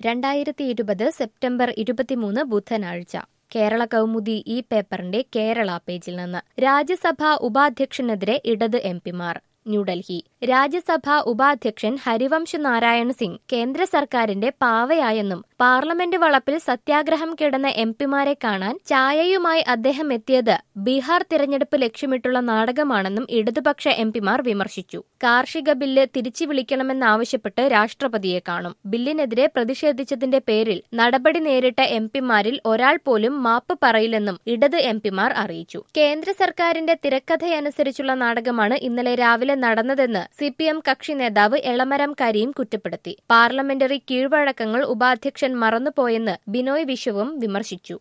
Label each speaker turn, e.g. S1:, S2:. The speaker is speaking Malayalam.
S1: രണ്ടായിരത്തി ഇരുപത് സെപ്റ്റംബർ ഇരുപത്തിമൂന്ന് ബുധനാഴ്ച കേരള കൗമുദി ഈ പേപ്പറിന്റെ കേരള പേജിൽ നിന്ന് രാജ്യസഭാ ഉപാധ്യക്ഷനെതിരെ ഇടത് എംപിമാർ ന്യൂഡൽഹി രാജ്യസഭാ ഉപാധ്യക്ഷൻ ഹരിവംശ് നാരായൺ സിംഗ് കേന്ദ്ര സർക്കാരിന്റെ പാവയായെന്നും പാർലമെന്റ് വളപ്പിൽ സത്യാഗ്രഹം കിടന്ന എംപിമാരെ കാണാൻ ചായയുമായി അദ്ദേഹം എത്തിയത് ബീഹാർ തിരഞ്ഞെടുപ്പ് ലക്ഷ്യമിട്ടുള്ള നാടകമാണെന്നും ഇടതുപക്ഷ എംപിമാർ വിമർശിച്ചു കാർഷിക ബില്ല് തിരിച്ചു വിളിക്കണമെന്നാവശ്യപ്പെട്ട് രാഷ്ട്രപതിയെ കാണും ബില്ലിനെതിരെ പ്രതിഷേധിച്ചതിന്റെ പേരിൽ നടപടി നേരിട്ട എംപിമാരിൽ ഒരാൾ പോലും മാപ്പ് പറയില്ലെന്നും ഇടത് എംപിമാർ അറിയിച്ചു കേന്ദ്ര സർക്കാരിന്റെ തിരക്കഥയനുസരിച്ചുള്ള നാടകമാണ് ഇന്നലെ രാവിലെ നടന്നതെന്ന് സി പി എം കക്ഷി നേതാവ് എളമരം കരീം കുറ്റപ്പെടുത്തി പാർലമെന്ററി കീഴ്വഴക്കങ്ങൾ ഉപാധ്യക്ഷൻ മറന്നുപോയെന്ന് ബിനോയ് വിശ്വവും വിമർശിച്ചു